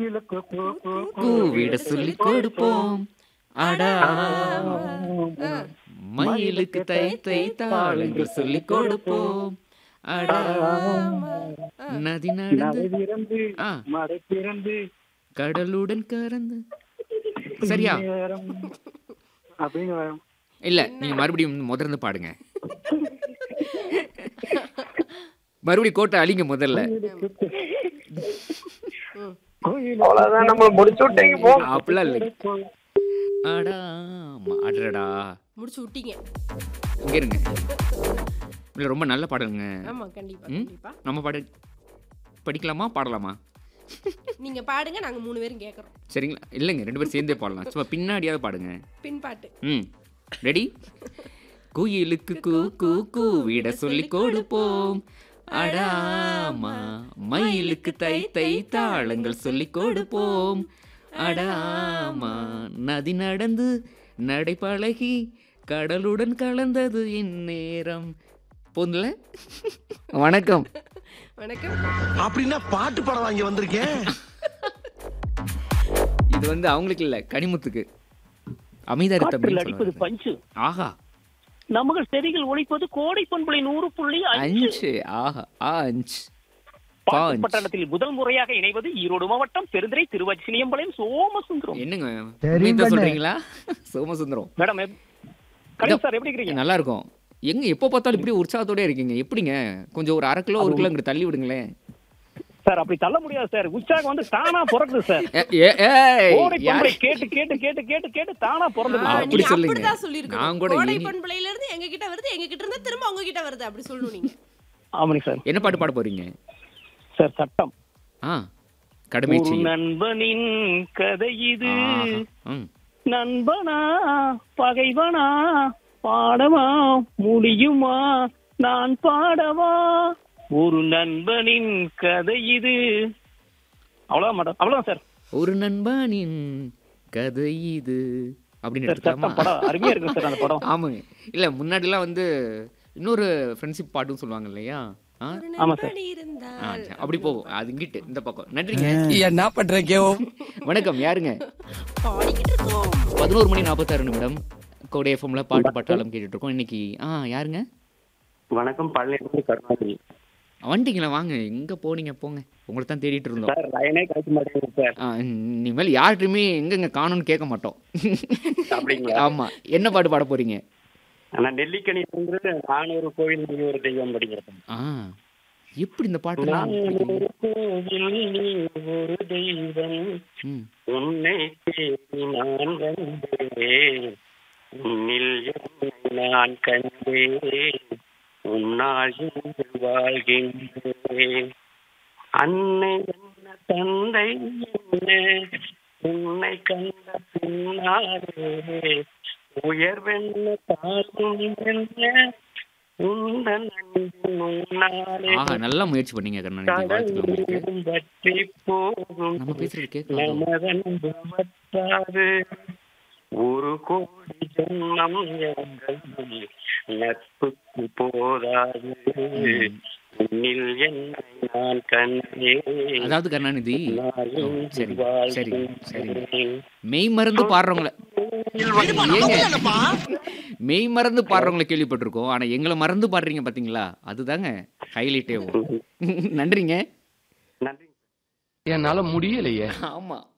கோயிலுக்கு கூ, கூ, கூ. கூவிட சொல்லி கொடுப்போம் அடா மயிலுக்கு தை தை தாளங்கள் சொல்லி கொடுப்போம் அடா நதி நடந்து நதி திறந்து ஆ மடை திறந்து கடலுடன் கறந்து சரியா நேரம் அப்படின்னு வரும். இல்ல நீங்க மறுபடியும் முதர்ந்து பாடுங்க மறுபடியும் கோட்டை அழிங்க முதல்ல கோயிலுக்கு அவ்வளவுதான் நம்ம முடிச்சு விட்டீங்க போ அப்படிலாம் இல்லை அடா ஆமா, அடடா முடிச்சு விட்டீங்க இங்க இருங்க இல்ல ரொம்ப நல்ல பாடலுங்க ஆமா கண்டிப்பா ம்? கண்டிப்பா நம்ம பாட படிக்கலாமா பாடலாமா நீங்க பாடுங்க நாங்க மூணு பேரும் கேக்குறோம் சரிங்களா இல்லைங்க ரெண்டு பேரும் சேர்ந்தே பாடலாம் சும்மா பின்னாடியாவது பாடுங்க பின்பாட்டு ம் ரெடி குயிலுக்கு கூ கூ கூவிட சொல்லி கொடுப்போம் அடாமா மயிலுக்கு தை தை தாளங்கள் சொல்லி கொடுப்போம் அடாமா நதி நடந்து நடை பழகி கடலுடன் கலந்தது இந்நேரம் போதுல வணக்கம் வணக்கம் அப்படின்னா பாட்டு பாடம் வாங்கி வந்திருக்கேன் இது வந்து அவங்களுக்கு இல்ல கனிமுத்துக்கு அமைதாரி காற்றில் தம்பி அடிப்பது பஞ்சு ஆஹா நமகள் செடிகள் ஒழிப்பது கோடை பண்புலை நூறு புள்ளி அஞ்சு அஞ்சு ஆஹா அஞ்சு பாட்டு பாஞ்ச். பட்டணத்தில் முதல் முறையாக இணைவது ஈரோடு மாவட்டம் பெருந்துறை திருவச்சினியம்பாளையம் சோமசுந்தரம் என்னங்க தெரியும் உண்மையத்தான் கண்ணு. சொல்றீங்களா சோமசுந்தரம் மேடம் எப்- கணேஷ் சார் எப்படி இருக்கிறீங்க நல்லா இருக்கும் எங்க எப்போ பார்த்தாலும் இப்படி உற்சாகத்தோட இருக்கீங்க எப்படிங்க கொஞ்சம் ஒரு அரை கிலோ ஒரு கிலோ இங்கிட்டு தள்ளி விடுங்களேன் சார் அப்படி தள்ள முடியாது சார் உற்சாகம் வந்து தானா பிறக்குது சார் ஏ- ஏ- ஏய், கோடை யார்- பண்புலை கேட்டு கேட்டு கேட்டு கேட்டு கேட்டு தானா பிறந்தது ஆ, சார். அப்படி நீங்க சொல்லுங்க. அப்படிதான் நான் சொல்லிருக்கணும் கூட கோடை இனி- பண்புலையில இருந்து எங்க கிட்ட வருது எங்க கிட்ட இருந்து திரும்ப உங்க கிட்ட வருது அப்படி சொல்லணும் நீங்க ஆமாங்க சார் என்ன பாட்டு பாட போறீங்க சார் சட்டம் ஆ கடமை ஒரு செய்யும் நண்பனின் கதை இது ஆஹா, ம். நண்பனா பகைவனா பாடவா முடியுமா நான் பாடவா ஒரு நண்பனின் கதை இது அவ்வளவுதான் மேடம் அவ்வளவுதான் சார் ஒரு நண்பனின் கதை இது அப்படின்னு சார் எடுத்துக்கலாமா சட்டம் படம் அருமையா இருக்கு சார் அந்த படம் ஆமாங்க இல்ல முன்னாடிலாம் வந்து இன்னொரு ஃப்ரெண்ட்ஷிப் பாட்டும் சொல்லுவாங்க இல்லையா ஆ ஒரு ஆமா சார். நண்பன் ஆ, இருந்தால் சரி, அப்படி போகும் அது இங்கிட்டு இந்த பக்கம் நன்றிங்க என்ன பண்றீங்க வணக்கம் யாருங்க பாடிக்கிட்டு இருக்கோம் பதினோரு மணி நாற்பத்தாறு நிமிடம் கோடை எஃப்எம்ல பாட்டு பட்டாளம் கேட்டுட்டு இருக்கோம் இன்னைக்கு ஆ யாருங்க வணக்கம் பழனி கருணாநிதி வந்துட்டீங்களா வாங்க எங்க போனீங்க போங்க உங்களை தான் தேடிட்டு இருந்தோம் சார் லைனே கிடைக்க மாட்டேங்குது சார் ஆ, இனிமேல் யார்கிட்டயுமே எங்கெங்க காணும்னு கேட்க மாட்டோம் அப்படிங்களா ஆமா என்ன பாட்டு பாட போறீங்க ஆனா நெல்லிக்கனி வந்து நானூறு கோயில் நீ ஒரு தெய்வம் படிக்கிறேன் ஆ எப்படி இந்த பாட்டுலாம் நானூறு கோயில் நீ ஒரு தெய்வம் ம் உன்னை தேடி நான் வந்தேன் உன்னில் என்னை நான் கண்டேன் உன்னால் இன்று வாழ்கின்றேன் அன்னை என்ன தந்தை என்ன உன்னை கண்ட பின்னாலே உயர்வென்ன தாழ்வும் என்ன உந்தன் அன்பின் உன்னாலே ஆஹா நல்லா முயற்சி பண்ணீங்க கருணாநிதி வாழ்த்துக்கள் உங்களுக்கு கடலும் வற்றி போகும் நம்ம பேசுறது கேட்கலாம் நமதன்பு வற்றாது ஒரு கோடி ஜென்மம் எங்கள் நட்புக்கு போதாது உன்னில் என்னை நான் கண்டேன் அதாவது கருணாநிதி நான் ஓ, இன்று சரி சரி சரி வாழ்கின்றேன். மெய் மறந்து பாடுறவங்கள ஏங்க மெய் மறந்து பாடுறவங்கள கேள்விப்பட்டிருக்கோம் ஆனா எங்களை மறந்து பாடுறீங்க பாத்தீங்களா அதுதாங்க ஹைலைட்டே நன்றிங்க நன்றி என்னால முடியலையே ஆமா